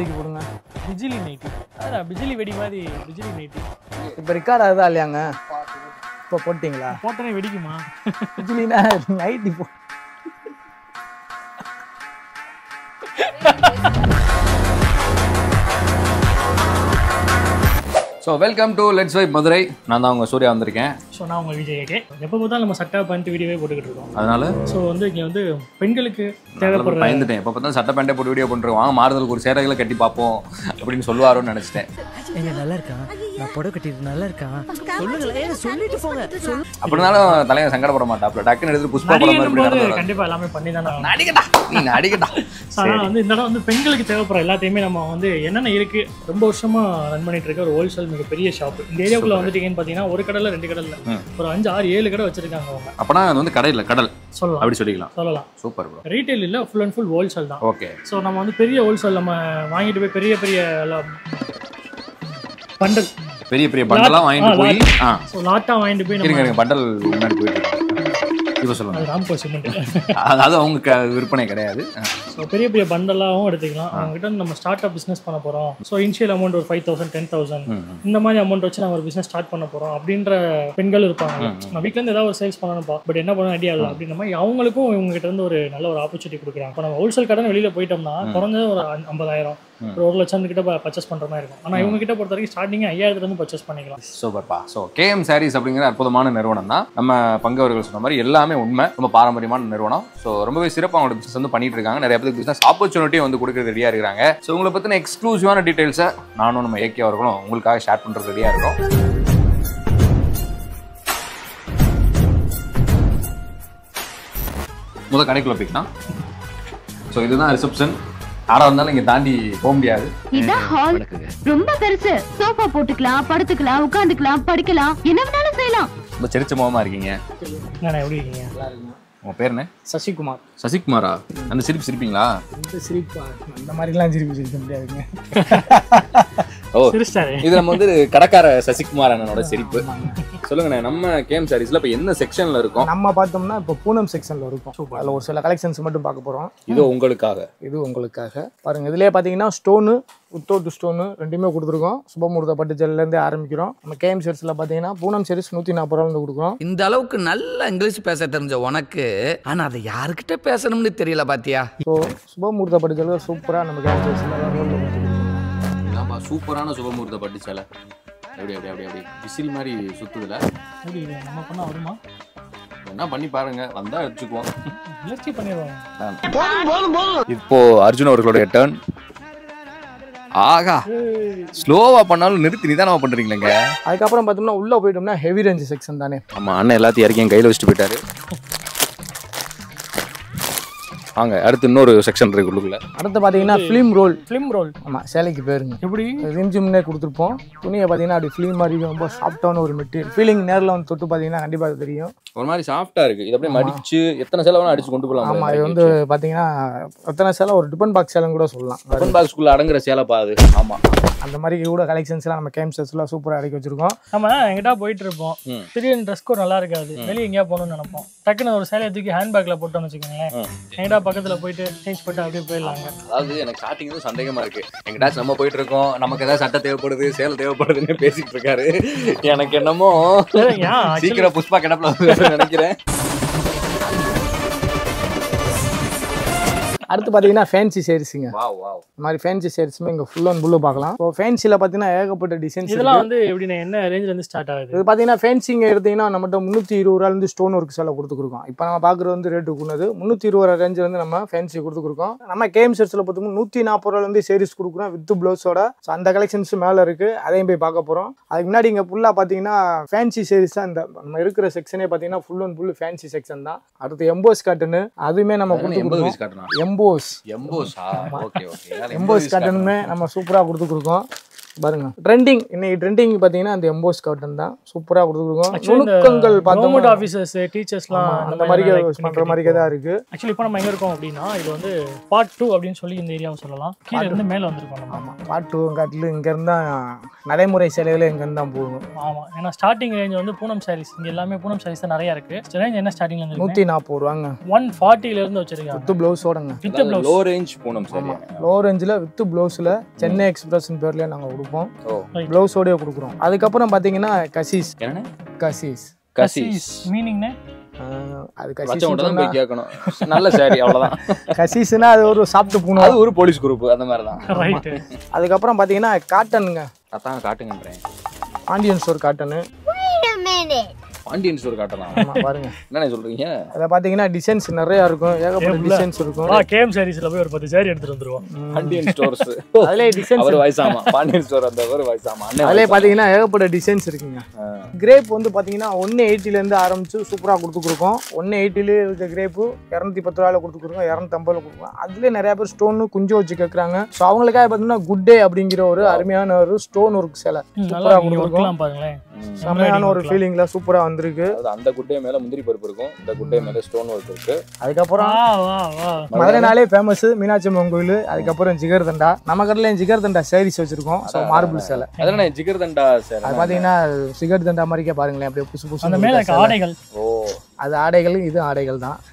தூக்கி போடுங்க பிஜிலி நைட்டி அதான் பிஜிலி வெடி மாதிரி பிஜிலி நைட்டி இப்போ ரெக்கார்ட் ஆகுதா இல்லையாங்க இப்போ போட்டிங்களா போட்டனே வெடிக்குமா பிஜிலினா நைட்டி போ so welcome to let's vibe Madurai நான் தான் உங்கள் சூர்யா வந்திருக்கேன் ஸோ நான் உங்கள் விஜய் கே எப்போ பார்த்தாலும் நம்ம சட்டை பண்ணிட்டு வீடியோவே போட்டுக்கிட்டு இருக்கோம் அதனால ஸோ வந்து இங்கே வந்து பெண்களுக்கு நல்லா தேவைப்படுற பயந்துட்டேன் எப்போ பார்த்தா சட்டை பேண்டே போட்டு வீடியோ பண்ணுறோம் வாங்க மாறுதலுக்கு ஒரு சேரைகளை கட்டி பார்ப்போம் அப்படின்னு சொல்லுவாரோன்னு நினச்சிட்டேன் ஏங்க நல்லா இருக்கான் நான் புடவை கட்டிட்டு நல்லா இருக்கான் சொல்லுங்களேன் ஏங்க சொல்லிட்டு போங்க சொல்லு அப்படினாலும் தலைவன் சங்கடப்பட மாட்டாப்ல டக்குன்னு எடுத்து புஷ்பா படம் மாதிரி நடிகை இப்படி போது நடந்து வராது. கண்டிப்பாக எல்லாமே பண்ணி தானே ஆகணும். நடிக்கடா நீ நடிக்கடா அதனால வந்து இந்த இடம் வந்து பெண்களுக்கு தேவைப்படுற எல்லாத்தையுமே நம்ம வந்து என்னென்ன இருக்கு ரொம்ப வருஷமா ரன் பண்ணிட்டு இருக்க ஒரு ஹோல்சேல் மிகப்பெரிய ஷாப் இந்த ஏரியாவுக்குள்ள வந்துட்டீங்கன்னு பார்த்தீங்கன்னா ஒரு கடல்ல ரெண்டு கடல்ல ம். ஒரு அஞ்சு ஆறு ஏழு கடை வச்சிருக்காங்க அவங்க அப்பனா அது வந்து கடை இல்லை கடல் சொல்லலாம் அப்படி சொல்லிக்கலாம் சொல்லலாம் சூப்பர் ப்ரோ ரீட்டைல் இல்லை ஃபுல் அண்ட் ஃபுல் ஹோல்சேல் தான் ஓகே ஸோ நம்ம வந்து பெரிய ஹோல்சேல் நம்ம வாங்கிட்டு போய் பெரிய பெரிய பண்டல் பெரிய பெரிய பண்டெல்லாம் வாங்கிட்டு ஆ, போய் ஆ ஸோ லாட்டாக வாங்கிட்டு போய் இருங்க நம்ம இருங்க பண்டல் முன்னாடி போயிட்டு இருக்கோம். இப்போ சொல்லுங்க அது ராம்கோ சிமெண்ட் அது அது அவங்க க- விற்பனை கிடையாது ஸோ பெரிய பெரிய பண்டலாகவும் எடுத்துக்கலாம் அவங்ககிட்ட இருந்து நம்ம ஸ்டார்ட் அப் பிஸ்னஸ் பண்ண போகிறோம் ஸோ இனிஷியல் அமௌண்ட் ஒரு ஃபைவ் தௌசண்ட் டென் தௌசண்ட் ம், ம். இந்த மாதிரி அமௌண்ட் வச்சு நாங்கள் ஒரு பிஸ்னஸ் ஸ்டார்ட் பண்ண போகிறோம் அப்படின்ற பெண்கள் இருப்பாங்க நான் வீட்டிலேருந்து ஏதாவது ஒரு சேல்ஸ் பண்ணணும்ப்பா பட் என்ன பண்ண ஐடியா இல்லை அப்படின்ற மாதிரி அவங்களுக்கும் இவங்ககிட்ட இருந்து ஒரு நல்ல ஒரு ஆப்பர்ச்சுனிட்டி கொடுக்குறாங்க இப்போ நம்ம ஹோல்சேல் கடன் வெளியில் போயிட்டோம்னா குறைஞ்சது ஒரு ஐ- ஐம்பதாயிரம் ஒரு ஒரு லட்சம் கிட்ட பர்ச்சேஸ் பண்ணுற மாதிரி இருக்கும் ஆனால் இவங்க கிட்ட பொறுத்த வரைக்கும் ஸ்டார்டிங் ஐயாயிரத்துலேருந்து பர்ச்சேஸ் பண்ணிக்கலாம் சூப்பர்ப்பா ஸோ கேஎம் சாரீஸ் அப்படிங்கிற அற்புதமான நிறுவனம் தான் நம்ம பங்கு அவர்கள் சொன்ன மாதிரி எல்லாமே உண்மை ரொம்ப பாரம்பரியமான நிறுவனம் ஸோ ரொம்பவே சிறப்பாக அவங்களோட பிசினஸ் வந்து பண்ணிட்டு இருக்காங்க நிறைய பேருக்கு பிசினஸ் ஆப்பர்ச்சுனிட்டியும் வந்து கொடுக்குறது ரெடியாக இருக்கிறாங்க ஸோ உங்களை பற்றின எக்ஸ்க்ளூசிவான டீட்டெயில்ஸை நானும் நம்ம ஏகே அவர்களும் உங்களுக்காக ஷேர் பண்ணுறது ரெடியாக இருக்கோம் முதல் கடைக்குள்ள போய்க்கலாம் ஸோ இதுதான் ரிசப்ஷன் யாராக இருந்தாலும் இங்கே தாண்டி போக முடியாது இதான் ஹால் ரொம்ப பெருசு சோஃபா போட்டுக்கலாம் படுத்துக்கலாம் உட்காந்துக்கலாம் படிக்கலாம் என்ன வேணாலும் செய்யலாம் ரொம்ப செரிச்ச முகமாக இருக்கீங்க நான் எப்படி இருக்கீங்க உங்கள் பேர் என்ன சசிகுமார் சசிகுமாரா அந்த சிரிப்பு சிரிப்பீங்களா இந்த சிரிப்பா அந்த மாதிரிலாம் சிரிப்பு சிரிக்க முடியாதுங்க ஓ சிரிச்சிட்டாரு இது நம்ம வந்து கடைக்கார சசிகுமார் அண்ணனோட சிரிப்பு சொல்லுங்கண்ணே நம்ம கேம் சாரீஸ்ல இப்ப என்ன செக்ஷன்ல இருக்கோம் நம்ம பார்த்தோம்னா இப்போ பூனம் செக்ஷனில் இருக்கும் அதில் ஒரு சில கலெக்ஷன்ஸ் மட்டும் பார்க்க போகிறோம் இது உங்களுக்காக இது உங்களுக்காக பாருங்க இதுலயே பார்த்தீங்கன்னா ஸ்டோனு உத்தோட்டு ஸ்டோனு ரெண்டுமே கொடுத்துருக்கோம் சுபமுகூர்த்த பட்டு ஜெல்லேருந்தே ஆரம்பிக்கிறோம் நம்ம கேஎம் செட்ஸில் பார்த்தீங்கன்னா பூனம் செரிஸ் நூற்றி நாற்பது ரூபா வந்து கொடுக்குறோம் இந்த அளவுக்கு நல்ல இங்கிலீஷ் பேச தெரிஞ்ச உனக்கு ஆனா அதை யாருக்கிட்ட பேசணும்னு தெரியல பாத்தியா ஸோ சுபமுகூர்த்த பட்டு ஜெல் சூப்பராக நம்ம கேஎம் செட்ஸில் ஆமா சூப்பரான சுபமுகூர்த்த பட்டு சேலை அப்படி அப்படி அப்படி அப்படி விசில் மாதிரி சுத்துதுல எப்படி இது நம்ம பண்ணால் வருமா என்ன பண்ணி பாருங்க வந்தா வச்சுக்குவோம் முயற்சி பண்ணிடுவாங்க இப்போ அர்ஜுன் அவர்களுடைய டர்ன் ஆகா ஸ்லோவா பண்ணாலும் நிறுத்தி நிதானமா பண்றீங்களேங்க அதுக்கப்புறம் பார்த்தோம்னா உள்ளே போயிட்டோம்னா ஹெவி ரேஞ்ச் செக்ஷன் தானே ஆமா அண்ணன் எல்லாத்தையும் இறக்கி என் கையில வச்சுட்டு போயிட்டாரு வாங்க அடுத்து இன்னொரு செக்ஷன் இருக்கு உள்ளுக்குள்ள அடுத்து பார்த்தீங்கன்னா ஃபிலிம் ரோல் ஃபிலிம் ரோல் ஆமாம் சேலைக்கு பேருங்க எப்படி ரிம்ஜிம்னே கொடுத்துருப்போம் துணியை பார்த்தீங்கன்னா அப்படி ஃபிலிம் மாதிரி ரொம்ப சாஃப்டான ஒரு மெட்டீரியல் ஃபீலிங் நேரில் வந்து தொட்டு பார்த்தீங்கன்னா கண்டிப்பாக தெரியும் ஒரு மாதிரி சாஃப்டா இருக்கு இது அப்படியே மடிச்சு எத்தனை சேலை வேணா அடிச்சு கொண்டு போகலாம் ஆமாம் இது வந்து பார்த்தீங்கன்னா எத்தனை சேலை ஒரு டிபன் பாக்ஸ் சேலைன்னு கூட சொல்லலாம் டிஃபன் பாக்ஸ்க்குள்ள அடங்குற சேலை பாது ஆமா அந்த மாதிரி கூட கலெக்ஷன்ஸ்லாம் நம்ம கேம் செட்ஸ்லாம் சூப்பராக அடக்கி வச்சிருக்கோம் நம்ம எங்கிட்ட போயிட்டு இருப்போம் ம். திடீர்னு ட்ரெஸ் கோட் நல்லா இருக்காது வெளியே எங்கேயா போகணும்னு நினைப்போம் டக்குன்னு ஒரு சேலையை தூக்கி ஹேண்ட் பேக்ல போட்டோம்னு வச்சுக்கோங்களேன் ம். எங்கிட்ட பக்கத்துல போயிட்டு சேஞ்ச் பண்ணிட்டு அப்படியே போயிடலாங்க அதாவது எனக்கு ஸ்டார்டிங் வந்து சந்தேகமா இருக்கு எங்கிட்டாச்சும் நம்ம போயிட்டு இருக்கோம் நமக்கு ஏதாவது சட்டை தேவைப்படுது சேலை தேவைப்படுதுன்னு பேசிட்டு இருக்காரு எனக்கு என்னமோ ஏன் actually- சீக்கிரம் புஷ்பா கிடப்புல வந்து நினைக்கிறேன் அடுத்து பார்த்தீங்கன்னா ஃபேன்சி சேரீஸுங்க வாவ் வாவ் இந்த மாதிரி ஃபேன்சி சேரீஸுமே இங்கே ஃபுல் அண்ட் ஃபுல்லு பார்க்கலாம் இப்போ ஃபேன்சியில் பார்த்தீங்கன்னா ஏகப்பட்ட டிசைன்ஸ் இதெல்லாம் வந்து எப்படின்னா என்ன ரேஞ்சில இருந்து ஸ்டார்ட் ஆகுது இது பார்த்தீங்கன்னா ஃபேன்சிங்க எடுத்தீங்கன்னா நம்மகிட்ட முந்நூற்றி இருபது ரூபாலேருந்து ஸ்டோன் ஒர்க் சேலை கொடுத்துருக்கோம் இப்போ நம்ம பார்க்குறது வந்து ரேட்டு கூடது முந்நூற்றி இருபது ரூபா ரேஞ்சில் வந்து நம்ம ஃபேன்சி கொடுத்துருக்கோம் நம்ம கேம் செட்ஸில் பார்த்தோம்னா நூற்றி நாற்பது ரூபாலேருந்து சேரீஸ் கொடுக்குறோம் வித் ப்ளவுஸோட ஸோ அந்த கலெக்ஷன்ஸ் மேலே இருக்குது அதையும் போய் பார்க்க போகிறோம் அதுக்கு முன்னாடி இங்கே ஃபுல்லாக பார்த்தீங்கன்னா ஃபேன்சி சேரீஸ் தான் இந்த நம்ம இருக்கிற செக்ஷனே பார்த்தீங்கன்னா full and full fancy section தான் அடுத்து எம்போஸ் காட்டுன்னு அதுவுமே நம்ம எண்பது கொடுத்துருக்கோம் வயசு காட்டணும் எம்போஸ் எம்போஸா ஓகே ஓகே எம்போஸ் காட்டனுமே நம்ம சூப்பராக கொடுத்துருக்கோம் பாருங்க ட்ரெண்டிங் இன்னைக்கு ட்ரெண்டிங் பார்த்தீங்கன்னா அந்த எம்போஸ் காட்டன் தான் சூப்பராக கொடுத்துருக்கோம் Actually, இந்த நுணுக்கங்கள் கவர்மெண்ட் பார்த்தோம்னா ஆஃபீஸர்ஸ் டீச்சர்ஸ்லாம் ஆமா, அந்த மாதிரி பண்ற மாதிரி தான் இருக்கு ஆக்சுவலி இப்போ நம்ம எங்க இருக்கோம் அப்படின்னா இது வந்து பார்ட் டூ அப்படின்னு சொல்லி இந்த ஏரியாவை சொல்லலாம் கீழே இருந்து மேலே வந்திருக்கோம் நம்ம ஆமா பாட்டு காட்டில் இங்க இருந்தா நடைமுறை சேலைகள் இங்க இருந்து தான் போகும் ஆமா ஏன்னா ஸ்டார்டிங் ரேஞ்ச் வந்து பூனம் சாரீஸ் இங்க எல்லாமே பூனம் சாரீஸ் தான் நிறைய இருக்கு ரேஞ்ச் என்ன ஸ்டார்டிங்ல இருந்து நூத்தி நாற்பது ரூபாங்க ஒன் ஃபார்ட்டில இருந்து வச்சிருக்காங்க வித்து பிளவுஸோடங்க வித் பிளவுஸ் லோ ரேஞ்ச் பூனம் சரி லோ ரேஞ்சில் வித்து பிளவுஸில் சென்னை எக்ஸ்பிரஸ் பேர்லயே நாங்கள் கொடுப்போம் ஓ பிளவுஸோடய கொடுக்குறோம் அதுக்கப்புறம் பார்த்தீங்கன்னா கசீஸ் என்னண்ணே கசீஸ் கசீஸ் மீனிங்னு ஆஹ் அது வச்சவங்க தான் கசீஸ் போய் கேட்கணும் நல்ல சாரி அவ்வளவுதான் கசீஸ்னா அது ஒரு சாப்பிட்டு பூணும் அது ஒரு போலீஸ் குரூப் அந்த மாதிரி தான் ரைட் அதுக்கப்புறம் பார்த்தீங்கன்னா காட்டனுங்க அதான் காட்டுங்கன்றேன் பாண்டியன் ஸ்டோர் காட்டனு பாண்டியன் ஸ்டோர் காட்டலாம் ஆமா பாருங்க என்னண்ணே சொல்றீங்க அதில் பார்த்தீங்கன்னா டிசைன்ஸ் நிறையா இருக்கும் ஏகப்பட்ட ஏப்ல. டிசைன்ஸ் இருக்கும் வா கேம் சாரீஸ்ல போய் ஒரு பத்து சாரி எடுத்துட்டு வந்துருவோம் பாண்டியன் ஸ்டோர்ஸ் அதிலே டிசைன்ஸ் அவர் வயசாமா பாண்டியன் ஸ்டோர் அந்த அவர் வயசாமா அண்ணன் அதிலே பார்த்தீங்கன்னா ஏகப்பட்ட டிசைன்ஸ் இருக்குங்க கிரேப் வந்து பார்த்தீங்கன்னா ஒன்று எயிட்டிலேருந்து ஆரம்பிச்சு சூப்பராக கொடுத்துருக்கோம் ஒன்று எயிட்டிலே இருக்க கிரேப்பு இரநூத்தி பத்து ரூபாயில் கொடுத்துருக்கோம் இரநூத்தம்பதுல கொடுக்குறோம் அதுலேயே நிறைய பேர் ஸ்டோனு குஞ்சு வச்சு கேட்குறாங்க ஸோ அவங்களுக்காக பார்த்தீங்கன்னா குட் டே அப்படிங்கிற ஒரு அருமையான ஒரு ஸ்டோன் ஒர்க் சிலை ம், நல்லா சூப்பராக நீங்க கொடுத்துருக்கோம் ஒர்க்லாம் பாருங்களேன் செம்மையான ஒரு ஃபீலிங்கில் சூப்பராக வந்திருக்கு அதாவது அந்த குட்டே மேல முந்திரி பருப்பு இருக்கும் இந்த குட்டே மேல ஸ்டோன் ஒர்க் இருக்கு அதுக்கப்புறம் வா வா வா மதுரைனாலே ஃபேமஸ் மீனாட்சி அம்மன் கோயில் அதுக்கப்புறம் ஜிகர் தண்டா நம்ம கடையில ஜிகர் தண்டா சாரீஸ் வச்சிருக்கோம் ஸோ மார்பிள் சேலை அதானே ஜிகர் தண்டா சார் அது பார்த்தீங்கன்னா ஜிகர் தண்டா மாதிரிக்கே பாருங்களேன் அப்படியே புதுசு புதுசு அந்த மேல இருக்க ஆடைகள் ஓ அது ஆடைகள் இது ஆடைகள் தான்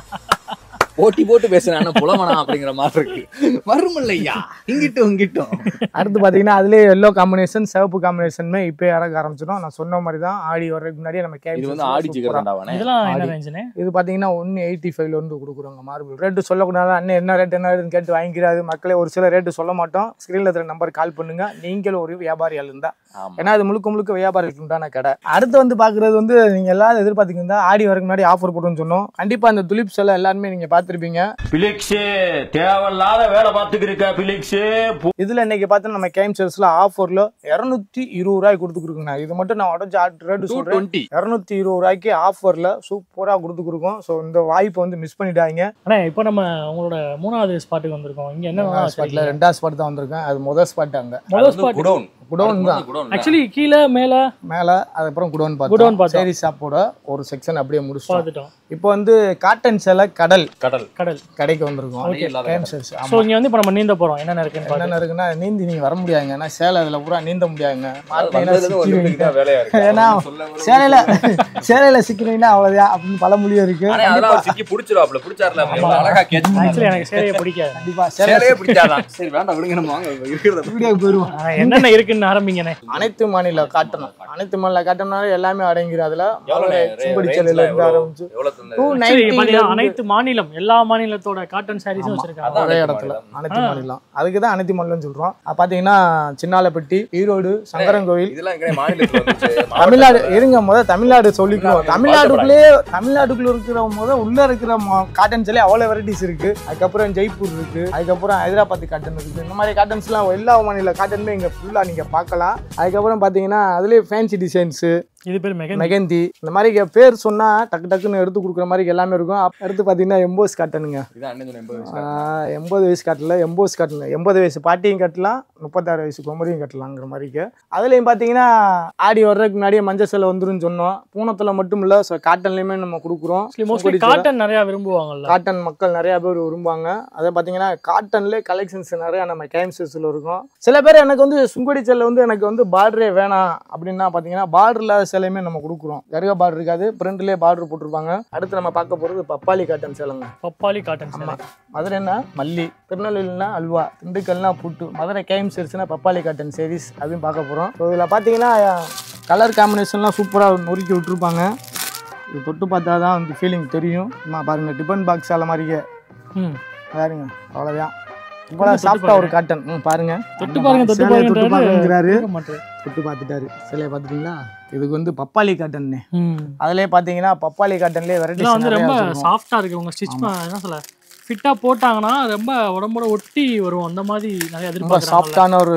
போட்டி போட்டு பேசுறேன் புலமனா அப்படிங்கிற மாதிரி இருக்கு வருமில்லையா இங்கிட்டும் இங்கிட்டும் அடுத்து பார்த்தீங்கன்னா அதுலேயே எல்லோ காம்பினேஷன் சிவப்பு காம்பினேஷனுமே இப்போ இறக்க ஆரம்பிச்சிடும் நான் சொன்ன மாதிரி தான் ஆடி வர்றதுக்கு முன்னாடியே நம்ம இது கேப் வந்து ஆடி ஜிகர் தண்டாவானே இதெல்லாம் என்ன ஆடி. ரேஞ்சுன்னு இது பார்த்தீங்கன்னா ஒன்று எயிட்டி ஃபைவ்ல வந்து கொடுக்குறோங்க மார்பிள் ரேட்டு சொல்லக்கூடாது அண்ணன் என்ன ரேட் என்ன ரேட்டுன்னு கேட்டு வாங்கிக்கிறாரு மக்களே ஒரு சில ரேட்டு சொல்ல மாட்டோம் ஸ்க்ரீனில் இருக்கிற நம்பர் கால் பண்ணுங்க நீங்களும் ஒரு வியாபாரிகள் இருந்தா ஆமா ஏன்னா அது முழுக்க முழுக்க வியாபாரிகளுக்கு உண்டான கடை அடுத்து வந்து பார்க்குறது வந்து நீங்கள் எல்லாரும் எதிர்பார்த்துக்கிட்டு இருந்தா ஆடி வரக்கு முன்னாடி ஆஃபர் போட்டுன்னு சொன்னோம் கண்டிப்பாக அந்த துலிப் செல்ல எல்லாருமே நீங்கள் பார்த்துருப்பீங்க பிலிக்ஸு தேவையில்லாத வேலை பார்த்துக்கிருக்க பிலிக்ஸு இதில் இன்னைக்கு பார்த்து நம்ம கேம் சேல்ஸில் ஆஃபரில் இரநூத்தி இருபது ரூபாய்க்கு கொடுத்துருக்குங்க இது மட்டும் நான் உடச்சு ரேட்டு டூ சொல்கிறேன் டுவெண்ட்டி இரநூத்தி இருபது ரூபாய்க்கு ஆஃபரில் சூப்பராக கொடுத்துருக்கோம் ஸோ இந்த வாய்ப்பை வந்து மிஸ் பண்ணிட்டாங்க அண்ணா இப்போ நம்ம உங்களோட மூணாவது ஸ்பாட்டுக்கு வந்திருக்கோம் இங்க என்ன ஸ்பாட்டில் ரெண்டாவது ஸ்பாட் தான் வந்திருக்கேன் அது முதல் ஸ்பாட் அங்கே முதல் ஸ்பாட் குடோன் குடோன் தான் ஆக்சுவலி கீழே மேல மேலே அதுக்கப்புறம் குடோன் குடோன் பார்த்தோம் பார்த்தோம். சரி ஷாப்போட ஒரு செக்ஷன் அப்படியே முடிச்சிட்டோம் பார்த்துட்டோம் இப்போ வந்து காட்டன் சேலை கடல் கடல் கடல் கடைக்கு வந்திருக்கோம் Okay. இல்லாத கேம் சேல்ஸ் ஸோ இங்க வந்து இப்போ நம்ம நீந்த போறோம் என்னென்ன இருக்குன்னு பார்த்து என்னென்ன இருக்குன்னா நீந்தி நீங்க வர முடியாதுங்க ஏன்னா சேலை அதில் பூரா நீந்த முடியாதுங்க மாட்டினீங்கன்னா வந்ததுல இருந்து ஒரு சிக்கிடுவீங்க. நிமிஷத்துக்கு தான் வேலையா இருக்கு ஏன்னா சேலையில சேலையில சிக்கிறீங்கன்னா அவ்வளவுதான் அப்படின்னு பழமொழியும் இருக்கு ஆனா அதெல்லாம் அவர் சிக்கி புடிச்சிருவாப்ல புடிச்சாருல எவ்வளவு அழகா கேட்ச் ஆக்சுவலி எனக்கு சேலையை பிடிக்காது கண்டிப்பா சேலை சேலையே பிடிச்சாதான் சரி வேண்டாம் விடுங்க நம்ம வாங்க இருக்கிறத வீடியோ போயிருவோம் ஆனா, என்னென்ன இருக்குன்னு ஆரம்பிங்கண்ணே அனைத்து மாநில காட்டணும் அனைத்து மாநில காட்டணும்னால எல்லாமே அடங்கிடும் அதுல எவ்வளவு சும்படி சேலையில இருந்து ஆரம்பிச்சு எவ்வளவு தந்தது? டூ Actually, நைன்டி பாத்தீங்கன்னா அனைத்து மாநிலம் எல்லா மாநிலத்தோட காட்டன் சாரீஸும் வச்சிருக்காங்க அதான் ஒரே அனைத்து இடத்துல மாநிலம். அனைத்து மாநிலம் அதுக்கு தான் அனைத்து மாநிலம் சொல்றோம் அது பாத்தீங்கன்னா சின்னாலப்பட்டி ஈரோடு சங்கரன்கோவில் இதெல்லாம் எங்க மாநிலத்துல வந்துச்சு தமிழ்நாடு இருங்க முத தமிழ்நாடு சொல்லிக்குவோம் தமிழ்நாடுக்குள்ளே தமிழ்நாட்டுக்குள்ள இருக்கிற முத உள்ள இருக்கிற காட்டன் சேலை அவ்வளவு வெரைட்டிஸ் இருக்கு அதுக்கப்புறம் ஜெய்ப்பூர் இருக்கு அதுக்கப்புறம் ஹைதராபாத் காட்டன் இருக்கு இந்த மாதிரி காட்டன்ஸ்லாம் எல்லா மாநில காட்டனுமே இங்க ஃபுல்லா நீங்க பார்க்கலாம் அதுக்கப்புறம் பாத்தீங்கன்னா அதுலயே ஃபேன்சி டிசைன்ஸ் இது பேர் மெகன் மெகந்தி இந்த மாதிரி இங்க பேர் சொன்னா டக்கு டக்குன்னு எடுத்து கொடுக்குற மாதிரி எல்லாமே இருக்கும் அப்~ அடுத்து பாத்தீங்கன்னா எம்போஸ் காட்டனுங்க இதான் அண்ணன் சொன்ன எண்பது வயசு ஆஹ் எண்பது வயசு கட்டல எண்பது கட்டல எண்பது வயசு பாட்டியும் கட்டலாம் முப்பத்தாறு வயசு குமரியும் கட்டலாங்கிற மாதிரிக்கு அதுலேயும் பார்த்தீங்கன்னா ஆடி வர்றதுக்கு முன்னாடியே மஞ்சள் சேலை வந்துருன்னு சொன்னோம் பூனத்தில் மட்டும் இல்லை ஸோ காட்டன்லேயுமே நம்ம கொடுக்குறோம் மோஸ்ட்லி காட்டன் நிறைய விரும்புவாங்கல்ல காட்டன் மக்கள் நிறைய பேர் விரும்புவாங்க அதை பார்த்தீங்கன்னா காட்டன்லேயே கலெக்ஷன்ஸ் நிறைய நம்ம கேம்சஸில் இருக்கும் சில பேர் எனக்கு வந்து சுங்குடி சேலை வந்து எனக்கு வந்து பார்டரே வேணாம் அப்படின்னா பார்த்தீங்கன்னா பார்டர் இல்லாத சேலையுமே நம்ம கொடுக்குறோம் கருக பார்டர் இருக்காது பிரிண்ட்லேயே பார்டர் போட்டிருப்பாங்க அடுத்து நம்ம பார்க்க போகிறது பப்பாளி காட்டன் சேலைங்க பப்பாளி காட்டன் சேலை மதுரைனா மல்லி திருநெல்வேலினா அல்வா திண்டுக்கல்னா புட்டு மதுரை கேம் சரிச்சுனா பப்பாளி காட்டன் சீரிஸ் அதுவும் பார்க்க போகிறோம் ஸோ இதில் பார்த்தீங்கன்னா கலர் காம்பினேஷன்லாம் சூப்பராக நொறுக்கி விட்டுருப்பாங்க இது தொட்டு பார்த்தா தான் வந்து ஃபீலிங் தெரியும் அம்மா பாருங்க டிபன் பாக்ஸ் ஆல மாதிரியே ம் பாருங்க அவ்வளோதான் இவ்வளோ சாஃப்டாக ஒரு காட்டன் ம் பாருங்க தொட்டு பாருங்க தொட்டு சேலையை தொட்டு பாருங்க பாருங்கிறாரு மாட்டேன் தொட்டு பார்த்துட்டாரு சிலையை பார்த்துட்டீங்களா இதுக்கு வந்து பப்பாளி காட்டன்னே ம் அதுலேயே பார்த்தீங்கன்னா பப்பாளி காட்டன்லேயே இதெல்லாம் வந்து ரொம்ப வெரைட்டி சாஃப்டா இருக்கு உங்க ஸ்டிச் என்ன சொல்ல ஃபிட்டா போட்டாங்கன்னா ரொம்ப உடம்போட ஒட்டி வரும் அந்த மாதிரி நிறைய ரொம்ப எதிர்பார்க்குறாங்க சாஃப்டான ஒரு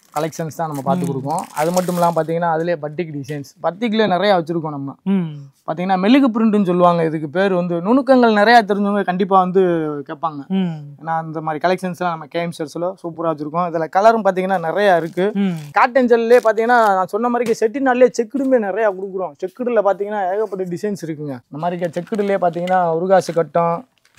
கலெக்ஷன்ஸ் தான் நம்ம பார்த்து கொடுக்கோம் அது மட்டும் இல்லாமல் பார்த்தீங்கன்னா அதிலே பட்டிக் டிசைன்ஸ் பட்டிக்கில் நிறையா வச்சுருக்கோம் நம்ம ம் பார்த்தீங்கன்னா மெழுகு பிரிண்ட்டுன்னு சொல்லுவாங்க இதுக்கு பேர் வந்து நுணுக்கங்கள் நிறையா தெரிஞ்சவங்க கண்டிப்பாக வந்து கேட்பாங்க ம் ஏன்னா அந்த மாதிரி கலெக்ஷன்ஸ்லாம் நம்ம கேம் ஷர்ட்ஸில் சூப்பராக வச்சுருக்கோம் இதில் கலரும் பார்த்தீங்கன்னா நிறையா இருக்குது ம் காட்டன் ஜெல்லே பார்த்தீங்கன்னா நான் சொன்ன மாதிரி செட்டிநாள்லேயே செக்குடுமே நிறையா கொடுக்குறோம் செக்குடில் பார்த்தீங்கன்னா ஏகப்பட்ட டிசைன்ஸ் இருக்குங்க இந்த மாதிரி செக்குடுலேயே பார்த்தீங்கன்னா உருகாசு கட்டம்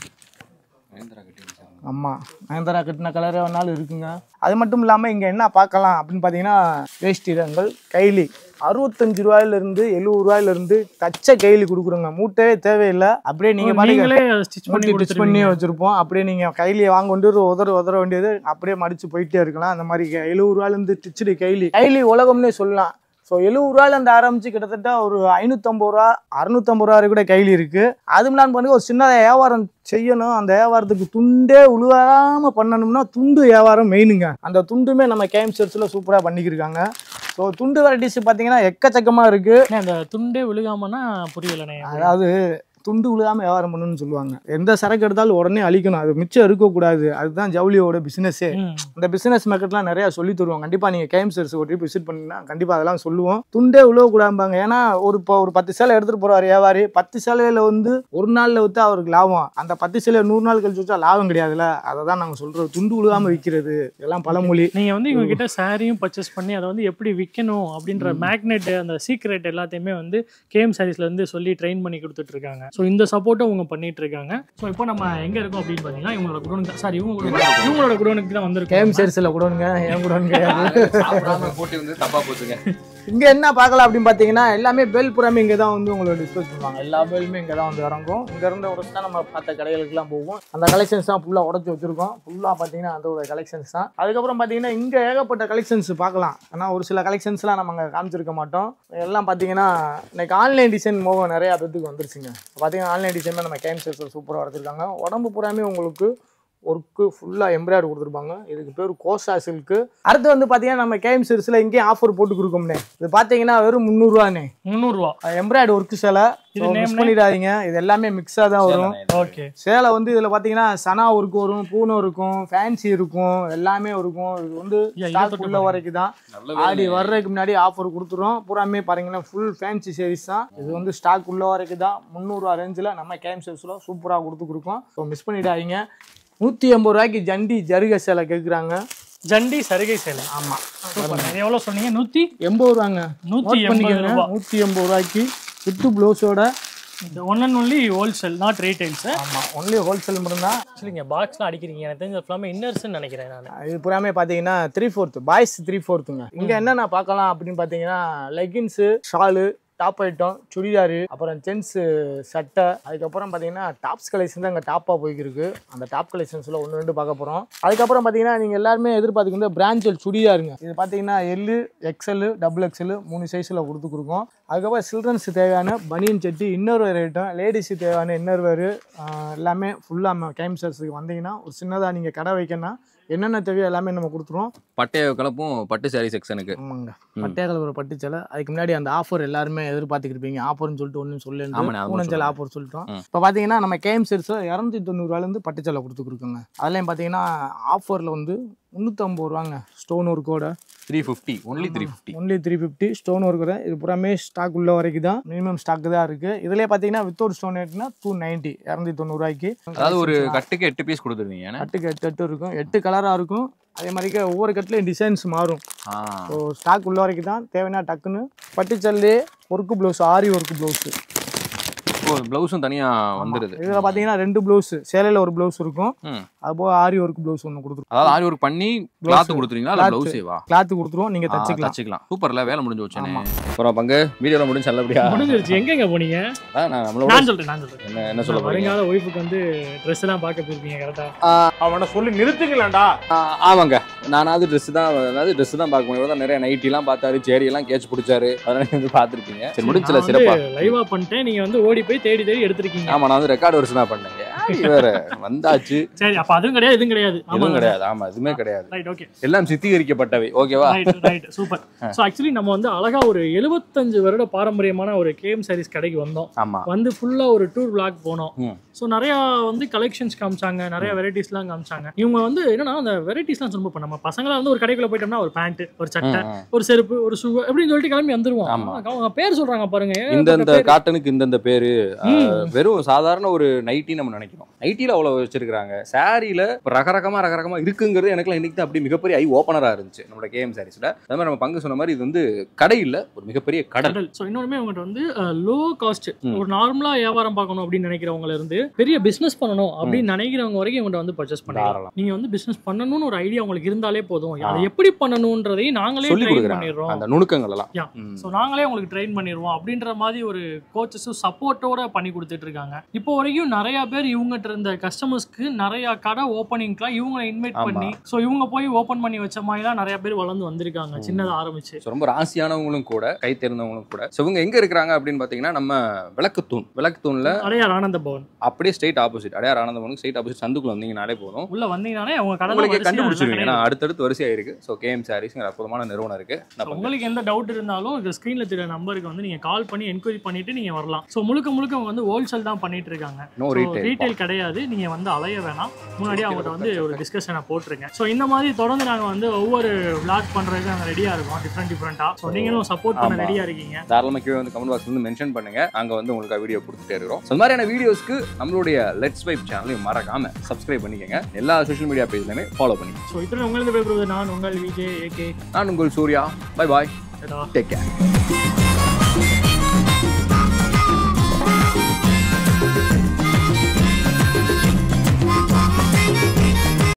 ஆமாம் நயன்தாரா கட்டின கலரே வேணாலும் இருக்குங்க அது மட்டும் இல்லாமல் இங்கே என்ன பார்க்கலாம் அப்படின்னு பார்த்தீங்கன்னா வேஷ்டிரங்கள் கைலி அறுபத்தஞ்சு ரூபாயிலிருந்து எழுபது ரூபாயிலிருந்து தச்ச கைலி கொடுக்குறோங்க மூட்டையே தேவையில்லை அப்படியே நீங்கள் பாட்டுக்கு நீங்களே ஸ்டிச் பண்ணி மூட்டி டிச் பண்ணி கொடுத்துருவீங்க வச்சிருப்போம் அப்படியே நீங்க கைலியை வாங்க கொண்டு ஒரு உதற உதற வேண்டியது அப்படியே மடிச்சு போயிட்டே இருக்கலாம் அந்த மாதிரி எழுபது ரூபாயில இருந்து டிச்சுடு கைலி கைலி உலகம்னே சொல்லலாம் ஸோ எழுபது ரூபாயில இருந்து ஆரம்பிச்சு கிட்டத்தட்ட ஒரு ஐநூற்றம்பது ரூபா அறுநூத்தம்பது ரூபா வரை கூட கைலி இருக்கு அதுவும் இல்லாமல் பண்ணி ஒரு சின்ன வியாபாரம் செய்யணும் அந்த வியாபாரத்துக்கு துண்டே உழுவாம பண்ணணும்னா துண்டு வியாபாரம் மெயினுங்க அந்த துண்டுமே நம்ம கேம் சர்ச்சில் சூப்பராக பண்ணிக்கிருக்காங்க ஸோ துண்டு வெரைட்டிஸ் பார்த்தீங்கன்னா எக்கச்சக்கமாக இருக்கு அண்ணே, அந்த துண்டே விழுகாமனா புரியலண்ணே அதாவது துண்டு விழுகாம வியாபாரம் பண்ணணும்னு சொல்லுவாங்க எந்த சரக்கு எடுத்தாலும் உடனே அழிக்கணும் அது மிச்சம் இருக்கக்கூடாது அதுதான் ஜவுளியோட பிசினஸே ம். இந்த பிசினஸ் மார்க்கெட்லாம் நிறைய சொல்லி தருவோம் கண்டிப்பா நீங்க கேம் சர்ஸ் ஒரு ட்ரிப் விசிட் பண்ணீங்கன்னா கண்டிப்பா அதெல்லாம் சொல்லுவோம் துண்டே விழுவக்கூடாம்பாங்க ஏன்னா ஒரு இப்போ ஒரு பத்து சேலை எடுத்துட்டு போறாரு வியாபாரி பத்து சேலையில வந்து ஒரு நாள்ல வித்தா அவருக்கு லாபம் அந்த பத்து சேலை நூறு நாள் கழிச்சு வச்சா லாபம் கிடையாதுல்ல அதை தான் நாங்க சொல்றோம் துண்டு விழுகாம விற்கிறது இதெல்லாம் பழமொழி நீங்க வந்து இவங்க கிட்ட சாரியும் பர்ச்சேஸ் பண்ணி அதை வந்து எப்படி விற்கணும் அப்படின்ற மேக்னெட் அந்த சீக்ரெட் எல்லாத்தையுமே வந்து கேம் சாரீஸ்ல இருந்து சொல்லி ட்ரெயின் பண்ணி கொடுத்துட்டு இருக்காங்க ஸோ இந்த சப்போர்ட்டும் அவங்க பண்ணிட்டு இருக்காங்க ஸோ இப்போ நம்ம எங்க இருக்கோம் அப்படின்னு பாத்தீங்கன்னா இவங்களோட குடோனுக்கு சாரி இவங்க குடோன் இவங்களோட குடோனுக்கு தான் வந்திருக்கோம் கேம் சர்ஸ்ல கூடங்க ஏன் கூட சாப்பிடாம போட்டு வந்து தப்பா போச்சுங்க இங்க என்ன பார்க்கலாம் அப்படின்னு பாத்தீங்கன்னா எல்லாமே பெல் புறாமே இங்க தான் வந்து உங்களை டிஸ்போஸ் பண்ணுவாங்க எல்லா பெல்லுமே இங்க தான் வந்து இறங்கும் இங்க இருந்து உடச்சு தான் நம்ம பார்த்த கடைகளுக்குலாம் போவோம் அந்த கலெக்ஷன்ஸ் தான் ஃபுல்லா உடச்சு வச்சிருக்கோம் ஃபுல்லா பாத்தீங்கன்னா அந்த ஒரு கலெக்ஷன்ஸ் தான் அதுக்கப்புறம் பாத்தீங்கன்னா இங்க ஏகப்பட்ட கலெக்ஷன்ஸ் பார்க்கலாம் ஆனா ஒரு சில கலெக்ஷன்ஸ்லாம் நம்ம அங்க காமிச்சிருக்க மாட்டோம் எல்லாம் பாத்தீங்கன்னா இன்னைக்கு ஆன்லைன் டிசைன் மோகம் நிறைய பேத்துக்கு வந்துருச்சுங்க பாத்தீங்கன்னா ஆன்லைன் டிசைன் நம்ம கேம் செட்ஸில் சூப்பராக வரைச்சிருக்காங்க உடம்பு பூராமே உங்களுக்கு ஒர்க்கு ஃபுல்லாக எம்ப்ராய்டரி கொடுத்துருப்பாங்க இதுக்கு பேர் கோசா சில்க்கு அடுத்து வந்து பார்த்தீங்கன்னா நம்ம கேம் சீரிஸில் இங்கேயும் ஆஃபர் போட்டு கொடுக்கோம்னே இது பார்த்தீங்கன்னா வெறும் முந்நூறுரூவாண்ணே முந்நூறுரூவா எம்ப்ராய்டரி ஒர்க்கு சேலை இது மிஸ் name பண்ணிடாதீங்க இது எல்லாமே மிக்ஸாக தான் வரும் ஓகே சேலை வந்து இதில் பார்த்தீங்கன்னா சனா ஒர்க்கு வரும் பூனை இருக்கும் ஃபேன்சி இருக்கும் எல்லாமே இருக்கும் இது வந்து ஐயா, இதை ஸ்டாக் தொட்டு உள்ள வரைக்கும் தான் ஆடி வர்றதுக்கு முன்னாடி ஆஃபர் கொடுத்துரும் பூராமே பாருங்கன்னா ஃபுல் ஃபேன்சி சீரிஸ் தான் இது வந்து ஸ்டாக் உள்ள வரைக்கும் தான் முந்நூறுரூவா ரேஞ்சில் நம்ம கேம் சேல்ஸில் சூப்பராக கொடுத்து கொடுக்கோம் ஸோ மிஸ் பண்ணிடாதீங்க நூற்றி எண்பது ரூபாய்க்கு ஜண்டி ஜருக சேலை கேட்குறாங்க ஜண்டி சருகை சேலை ஆமாம் சூப்பர் இது எவ்வளோ சொன்னீங்க நூற்றி எண்பது ரூபாங்க நூற்றி நோட் எண்பது பண்ணிக்கோங்க ரூபா நூற்றி எண்பது ரூபாய்க்கு வித்து ப்ளவுஸோட இந்த one and only wholesale not retails ஆமாம் ஒன்லி ஹோல்சேல் மட்டும்தான் ஆக்சுவலி பாக்ஸ்லாம் அடிக்கிறீங்க எனக்கு தெரிஞ்ச ஃபுல்லாமே இன்னர்ஸ்னு நினைக்கிறேன் நான் இது புறாமே பார்த்தீங்கன்னா த்ரீ ஃபோர்த்து பாய்ஸ் த்ரீ ஃபோர்த்துங்க இங்கே என்னென்ன பார்க்கலாம் அப்படின்னு பார்த்தீங்கன்னா leggings shawl top item chudidar அப்புறம் ஜென்ஸ் சட்டை அதுக்கப்புறம் பார்த்தீங்கன்னா டாப்ஸ் கலெக்ஷன் தான் இங்கே டாப்பாக போய்க்கிருக்கு அந்த டாப் கலெக்ஷன்ஸில் ஒன்று ரெண்டு பார்க்க போகிறோம் அதுக்கப்புறம் பார்த்தீங்கன்னா நீங்கள் எல்லாருமே எதிர்பார்த்துக்கிட்டு பிராஞ்சல் சுடிதாருங்க இது பார்த்தீங்கன்னா எல்லு எக்ஸ்எல் டபுள் எக்ஸ்எல் மூணு சைஸில் கொடுத்து கொடுக்கும் அதுக்கப்புறம் சில்ட்ரன்ஸ் தேவையான பனியன் செட்டி இன்னர் வேர் ஐட்டம் லேடிஸுக்கு தேவையான இன்னர் வேர் எல்லாமே ஃபுல்லாக கேம்சர்ஸுக்கு வந்தீங்கன்னா ஒரு சின்னதாக நீங்கள் கடை வைக்கணும்னா என்னென்ன தேவையோ எல்லாமே நம்ம கொடுத்துருவோம் பட்டைய கலப்பும் பட்டு சாரி செக்ஷனுக்கு ஆமாங்க பட்டையாக்கல ஒரு பட்டுச்சலை அதுக்கு முன்னாடி அந்த ஆஃபர் எல்லாருமே எதிர்பார்த்துக்கிருப்பீங்க ஆஃபர்னு சொல்லிட்டு ஒன்றும் சொல்லு ஆமாண்ணே, அது பூனஞ்சல் சொல்லுங்க. ஆஃபர் சொல்லிட்டோம் ம். இப்போ பார்த்தீங்கன்னா நம்ம கேம் செட்ஸில் இரநூத்தி தொண்ணூறுவாலேருந்து பட்டுச்சலை கொடுத்துருக்குங்க அதுலேயும் பார்த்தீங்கன்னா ஆஃபரில் வந்து முந்நூற்றம்பது ரூபாங்க ஸ்டோன் ஒர்க்கோட three fifty only three fifty only three fifty stone work இது புறாமே ஸ்டாக் உள்ள வரைக்கும் தான் மினிமம் ஸ்டாக் தான் இருக்குது இதுலேயே பார்த்தீங்கன்னா வித்தவுட் ஸ்டோன் ரேட்னா டூ நைன்ட்டி இரநூத்தி தொண்ணூறுவாய்க்கு அதாவது ஒரு கட்டுக்கு எட்டு பீஸ் கொடுத்துருவீங்க ஏன்னா கட்டுக்கு எட்டு எட்டு இருக்கும் எட்டு கலராக இருக்கும் அதே மாதிரிக்கு ஒவ்வொரு கட்டுலையும் டிசைன்ஸ் மாறும் ஆ ஸோ ஸ்டாக் உள்ள வரைக்கும் தான் தேவைன்னா டக்குன்னு பட்டுச்சல்லே ஒர்க்கு ப்ளவுஸ் ஆரி ஒர்க்கு ப்ளவுஸு ஓ ப்ளவுஸும் தனியா வந்துடுது இதில் பார்த்தீங்கன்னா ரெண்டு ப்ளவுஸ் சேலையில் ஒரு ப்ளவுஸ் இருக்கும் ம். அதுபோக ஆரி ஒர்க் ப்ளவுஸ் ஒன்று கொடுத்துருக்கோம் அதாவது ஆரி ஒர்க் பண்ணி கிளாத் கொடுத்துருவீங்களா இல்லை Cloth. ப்ளவுஸேவா கிளாத்து கொடுத்துருவோம் நீங்கள் தச்சுக்கலாம் தச்சுக்கலாம் சூப்பர்ல வேலை முடிஞ்சு வச்சேனே அப்புறம் பங்கு வீடியோல முடிஞ்சு நல்லபடியா முடிஞ்சிருச்சு எங்கெங்க போனீங்க அதான் நான் நம்மளோட நான் சொல்றேன் நான் சொல்றேன் என்ன என்ன சொல்ல போறீங்க வருங்கால ஒய்ஃபுக்கு வந்து ட்ரெஸ் எல்லாம் பார்க்க போயிருக்கீங்க கரெக்டா அவனை சொல்லி நிறுத்துக்கலாம்டா ஆ, ஆமாங்க நானாவது ட்ரெஸ் தான் அதாவது ட்ரெஸ் தான் பார்க்க முடியும் தான் நிறைய நைட்டிலாம் பார்த்தாரு சேரி எல்லாம் கேட்ச் பிடிச்சாரு அதெல்லாம் நீங்க வந்து பார்த்துருப்பீங்க சரி முடிச்சல சிறப்பா லைவா பண்ணிட்டேன் நீங்க வந்து ஓடி போய் தேடி தேடி எடுத்திருக்கீங்க ஆமா நான் வந்து ரெக்கார்டு வருஷம் தான் பண்ணேன் ஏன் வேற வந்தாச்சு சரி அப்ப அதுவும் கிடையாது இதுவும் கிடையாது எதுவும் கிடையாது ஆமா எதுவுமே கிடையாது ரைட் ஓகே எல்லாம் சித்தீகரிக்கப்பட்டவை ஓகேவா right right super so actually நம்ம வந்து அழகா ஒரு எழுபத்தஞ்சு வருட பாரம்பரியமான ஒரு கேம் சாரீஸ் கடைக்கு வந்தோம் ஆமா வந்து ஃபுல்லா ஒரு டூர் vlog போனோம் ம். ஸோ நிறையா வந்து கலெக்ஷன்ஸ் காமிச்சாங்க நிறைய வெரைட்டிஸ்லாம் காமிச்சாங்க இவங்க வந்து என்னன்னா அந்த வெரைட்டிஸ்லாம் ரொம்ப இப்போ நம்ம பசங்களா வந்து ஒரு கடைக்குள்ள போயிட்டோம்னா ஒரு பேண்ட் ஒரு சட்டை ம், ம். ஒரு செருப்பு ஒரு ஷூ அப்படின்னு சொல்லிட்டு கிளம்பி வந்துருவோம் ஆமா. அவங்க பேர் சொல்றாங்க பாருங்க இந்தந்த ஏகப்பட்ட பேர். காட்டனுக்கு இந்தந்த பேரு ம். அஹ், வெறும் சாதாரண ஒரு நைட்டி நம்ம நினைக்கிறோம் நைட்டில அவ்வளவு வச்சிருக்காங்க சாரியில ரகரகமா ரகரகமா இருக்குங்கிறது எனக்கு இன்னைக்கு தான் அப்படி மிகப்பெரிய ஐ ஓப்பனரா இருந்துச்சு நம்மளோட கேஎம் சாரீஸ்ல அதே மாதிரி நம்ம பங்கு சொன்ன மாதிரி இது வந்து கடை இல்ல ஒரு மிகப்பெரிய கடல் கடல் ஸோ இன்னொருமே உங்கள்கிட்ட வந்து லோ காஸ்ட் ம். ஒரு நார்மலா வியாபாரம் பார்க்கணும் அப்படின்னு நினைக்கிறவங்கள இருந்து பெரிய பிசினஸ் பண்ணணும் அப்படின்னு நினைக்கிறவங்க வரைக்கும் இவங்கள்ட்ட வந்து பர்ச்சேஸ் பண்ணலாம் தாராளம் நீங்க வந்து பிசினஸ் பண்ணணும்னு ஒரு ஐடியா உங்களுக்கு இருந்தாலே போதும் அதை எப்படி பண்ணணுன்றதையும் நாங்களே சொல்லி ட்ரெயின் கொடுக்குறாங்க பண்ணிடுறோம் அந்த நுணுக்கங்கள் எல்லாம் Yeah. ம். ஸோ நாங்களே உங்களுக்கு ட்ரெயின் பண்ணிடுவோம் அப்படின்ற மாதிரி ஒரு கோச்சஸும் சப்போர்ட்டோட பண்ணி கொடுத்துட்டு இருக்காங்க இப்போ வரைக்கும் நிறைய பேர் இவங்ககிட்ட இருந்த கஸ்டமர்ஸ்க்கு நிறைய கடை ஓப்பனிங்க்குலாம் இவங்களை இன்வைட் ஆமா. பண்ணி ஸோ இவங்க போய் ஓப்பன் பண்ணி வச்ச மாதிரிலாம் நிறைய பேர் வளர்ந்து வந்திருக்காங்க சின்னதாக ஆரம்பிச்சு So, ரொம்ப ராசியானவங்களும் கூட கை தேர்ந்தவங்களும் கூட ஸோ இவங்க எங்க இருக்கிறாங்க அப்படின்னு பாத்தீங்கன்னா நம்ம விளக்குத்தூண் விளக்குத்தூண்ல அடையார் ஆனந்த பவன் அப்படியே ஸ்ட்ரெயிட் ஆப்போசிட் அடையார் ஆனந்தவனுக்கு ஸ்ட்ரெயிட் ஆப்போசிட் சந்துக்குள்ள வந்தீங்கனாலே போதும் உள்ள வந்தீங்கன்னாலே அவங்க கடை உங்களுக்கே கண்டுபிடிச்சிருவீங்க ஏன்னா அடுத்தடுத்து வரிசையா இருக்கு ஸோ கேஎம் சாரீஸ்ங்கிற அற்புதமான நிறுவனம் இருக்கு நான் பங்கு. உங்களுக்கு எந்த டவுட் இருந்தாலும் இந்த ஸ்க்ரீனில் தெரிய நம்பருக்கு வந்து நீங்கள் கால் பண்ணி என்கொயரி பண்ணிட்டு நீங்கள் வரலாம் ஸோ முழுக்க முழுக்க அவங்க வந்து ஹோல்சேல் தான் பண்ணிட்டு இருக்காங்க நோ ரீட்டைல் ரீட்டைல் கிடையாது நீங்கள் வந்து அலைய வேணாம் முன்னாடியே அவங்கள்ட்ட வந்து ஒரு டிஸ்கஷனை போட்டுருங்க ஸோ இந்த மாதிரி தொடர்ந்து நாங்கள் வந்து ஒவ்வொரு விளாக் பண்ணுறதுக்கு நாங்கள் ரெடியாக இருக்கோம் டிஃப்ரெண்ட் டிஃப்ரெண்ட்டாக ஸோ நீங்களும் சப்போர்ட் பண்ண ஆமா. ரெடியாக இருக்கீங்க தாராளமாக கீழே வந்து கமெண்ட் பாக்ஸ் வந்து மென்ஷன் பண்ணுங்க அங்க வந்து உங்களுக்கு வீடியோ கொடுத்துட்டே இருக்கிறோம் So, இந்த மாதிரியான வீடியோஸ்க்கு நம்மளுடைய லெட்ஸ் வைப் சேனலையும் மறக்காம சப்ஸ்கிரைப் பண்ணிக்கங்க எல்லா சோஷியல் மீடியா பேஜ்லையுமே ஃபாலோ பண்ணிக்கங்க ஸோ இத்தனை உங்களது பேசுறது நான் உங்கள் விஜய் ஏகே நான் உங்கள் Surya bye bye take care